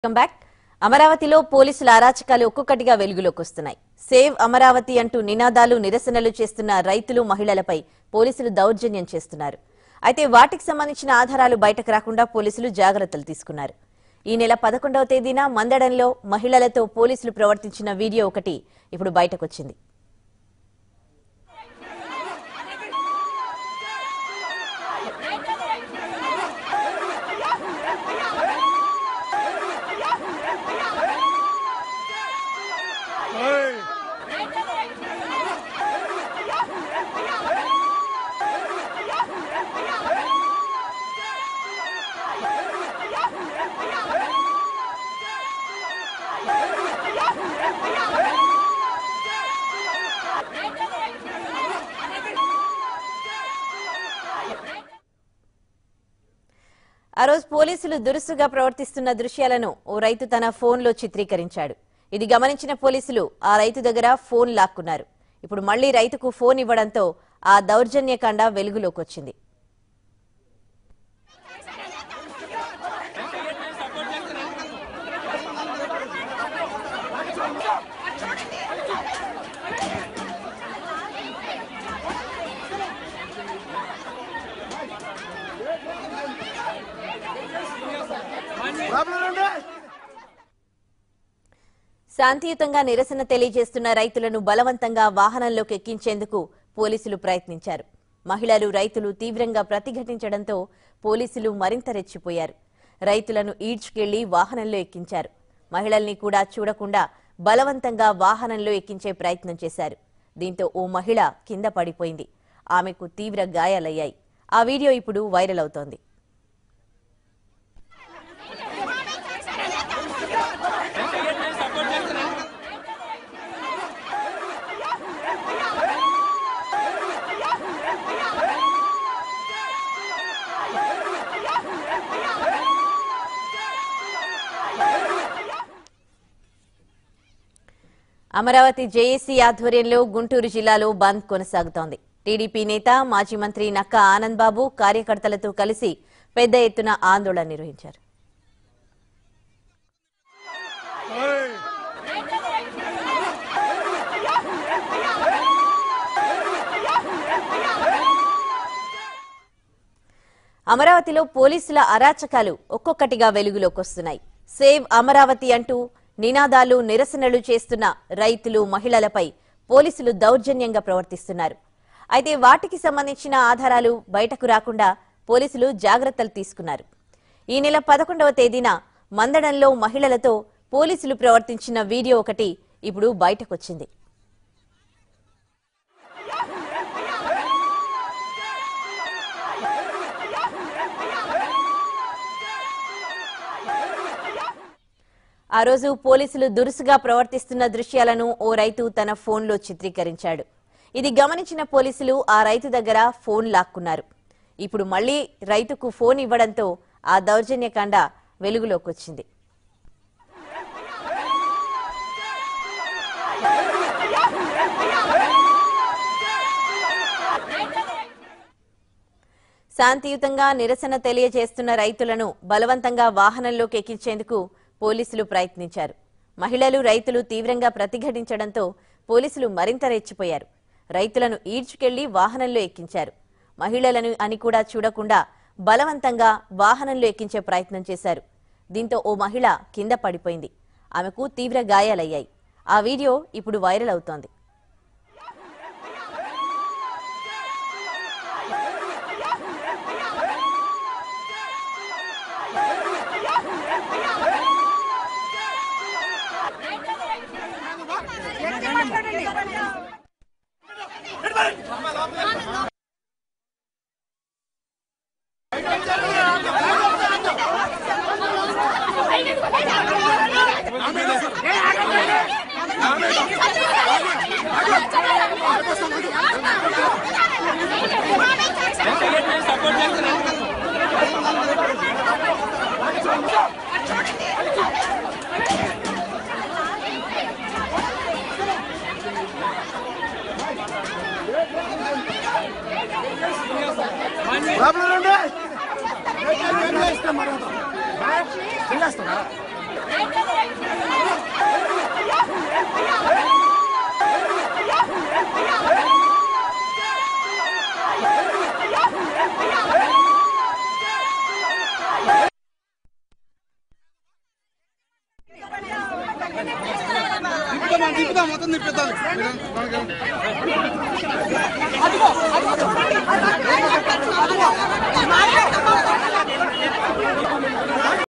Welcome back అమరావతిలో పోలీసుల అరాచకాలు ఒక్కొక్కటిగా వెలుగులోకి వస్తున్నాయి సేవ్ అమరావతి అంటూ నినాదాలు నిరసనలు చేస్తున్న రైతులు మహిళలపై పోలీసులు దౌర్జన్యం చేస్తున్నారు అయితే వాటికి సంబంధించిన ఆధారాలు బయటకు రాకుండా పోలీసులు జాగ్రత్తలు తీసుకున్నారు ఈ నెల పదకొండవ తేదీన మందడంలో మహిళలతో పోలీసులు ప్రవర్తించిన వీడియో ఒకటి ఇప్పుడు బయటకొచ్చింది ఆ రోజు పోలీసులు దురుసుగా ప్రవర్తిస్తున్న దృశ్యాలను ఓ రైతు తన ఫోన్లో చిత్రీకరించాడు ఇది గమనించిన పోలీసులు ఆ రైతు దగ్గర ఫోన్ లాక్కున్నారు ఇప్పుడు మళ్లీ రైతుకు ఫోన్ ఇవ్వడంతో ఆ దౌర్జన్యకాండ వెలుగులోకి వచ్చింది శాంతియుతంగా నిరసన తెలియజేస్తున్న రైతులను బలవంతంగా వాహనంలోకి ఎక్కించేందుకు పోలీసులు ప్రయత్నించారు మహిళలు రైతులు తీవ్రంగా ప్రతిఘటించడంతో పోలీసులు మరింత రెచ్చిపోయారు రైతులను ఈడ్చుకెళ్లి వాహనంలో ఎక్కించారు మహిళల్ని కూడా చూడకుండా బలవంతంగా వాహనంలో ఎక్కించే ప్రయత్నం చేశారు దీంతో ఓ మహిళ కింద పడిపోయింది ఆమెకు తీవ్ర గాయాలయ్యాయి ఆ వీడియో ఇప్పుడు వైరల్ అవుతోంది అమరావతి జేఏసీ ఆధ్వర్యంలో గుంటూరు జిల్లాలో బంద్ కొనసాగుతోంది టీడీపీ నేత మాజీ మంత్రి నక్కా ఆనంద్ బాబు కార్యకర్తలతో కలిసి పెద్ద ఎత్తున ఆందోళన నిర్వహించారు అమరావతిలో పోలీసుల అరాచకాలు ఒక్కొక్కటిగా వెలుగులోకి వస్తున్నాయి సేవ్ అమరావతి అంటూ నినాదాలు నిరసనలు చేస్తున్న రైతులు మహిళలపై పోలీసులు దౌర్జన్యంగా ప్రవర్తిస్తున్నారు అయితే వాటికి సంబంధించిన ఆధారాలు బయటకు రాకుండా పోలీసులు జాగ్రత్తలు తీసుకున్నారు ఈ నెల పదకొండవ తేదీన మందడంలో మహిళలతో పోలీసులు ప్రవర్తించిన వీడియో ఒకటి ఇప్పుడు బయటకొచ్చింది ఆ రోజు పోలీసులు దురుసుగా ప్రవర్తిస్తున్న దృశ్యాలను ఓ రైతు తన ఫోన్లో చిత్రీకరించాడు ఇది గమనించిన పోలీసులు ఆ రైతు దగ్గర ఫోన్ లాక్కున్నారు ఇప్పుడు మళ్లీ రైతుకు ఫోన్ ఇవ్వడంతో ఆ దౌర్జన్యకాండ వెలుగులోకి వచ్చింది శాంతియుతంగా నిరసన తెలియజేస్తున్న రైతులను బలవంతంగా వాహనంలోకి ఎక్కించేందుకు పోలీసులు ప్రయత్నించారు మహిళలు రైతులు తీవ్రంగా ప్రతిఘటించడంతో పోలీసులు మరింత రెచ్చిపోయారు రైతులను ఈడ్చుకెళ్లి వాహనంలో ఎక్కించారు మహిళలను అని కూడా చూడకుండా బలవంతంగా వాహనంలో ఎక్కించే ప్రయత్నం చేశారు దీంతో ఓ మహిళ కింద పడిపోయింది ఆమెకు తీవ్ర గాయాలయ్యాయి ఆ వీడియో ఇప్పుడు వైరల్ అవుతోంది లోపల రండి. వెళ్ళేస్తాం. తిప్పుతాం తిప్పుతాం మొత్తం తిప్పుతాం